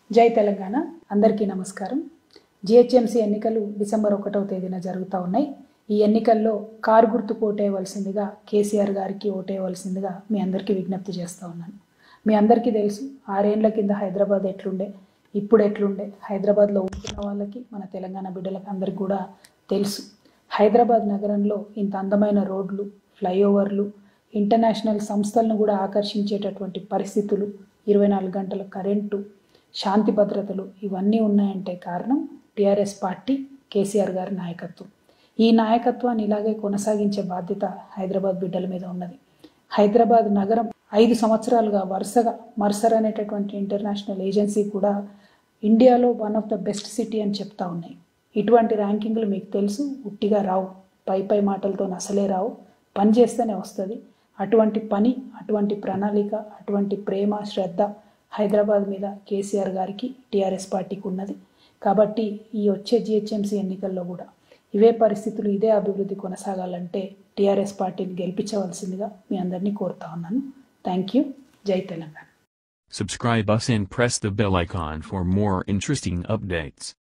జై తెలంగాణ అందరికీ నమస్కారం జిహెచ్ఎంసీ ఎన్నికలు డిసెంబర్ ఒకటవ తేదీన జరుగుతూ ఉన్నాయి ఈ ఎన్నికల్లో కారు గుర్తుకు ఓటేయవలసిందిగా కేసీఆర్ గారికి ఓటేయవలసిందిగా మీ అందరికీ విజ్ఞప్తి చేస్తూ ఉన్నాను మీ అందరికీ తెలుసు ఆరేండ్ల కింద హైదరాబాద్ ఎట్లుండే ఇప్పుడు ఎట్లుండే హైదరాబాద్లో ఉంటున్న వాళ్ళకి మన తెలంగాణ బిడ్డలకు అందరికీ కూడా తెలుసు హైదరాబాద్ నగరంలో ఇంత అందమైన రోడ్లు ఫ్లైఓవర్లు ఇంటర్నేషనల్ సంస్థలను కూడా ఆకర్షించేటటువంటి పరిస్థితులు ఇరవై నాలుగు గంటల కరెంటు శాంతి భద్రతలు ఇవన్నీ ఉన్నాయంటే కారణం టీఆర్ఎస్ పార్టీ కేసీఆర్ గారి నాయకత్వం ఈ నాయకత్వాన్ని ఇలాగే కొనసాగించే బాధ్యత హైదరాబాద్ బిడ్డల మీద ఉన్నది హైదరాబాద్ నగరం ఐదు సంవత్సరాలుగా వరుసగా మర్సర్ అనేటటువంటి ఇంటర్నేషనల్ ఏజెన్సీ కూడా ఇండియాలో one of the best city అని చెప్తా ఉన్నాయి ఇటువంటి ర్యాంకింగ్లు మీకు తెలుసు ఉట్టిగా రావు పై పై మాటలతో అసలే రావు పని చేస్తేనే వస్తుంది అటువంటి పని అటువంటి ప్రణాళిక అటువంటి ప్రేమ శ్రద్ధ హైదరాబాద్ మీద కేసీఆర్ గారికి టీఆర్ఎస్ పార్టీకి ఉన్నది కాబట్టి ఈ వచ్చే జిహెచ్ఎంసీ ఎన్నికల్లో కూడా ఇవే పరిస్థితులు ఇదే అభివృద్ధి కొనసాగాలంటే టీఆర్ఎస్ పార్టీని గెలిపించవలసిందిగా మీ అందరినీ కోరుతా ఉన్నాను థ్యాంక్ యూ జై Telangana Subscribe us and press the bell icon for more interesting updates.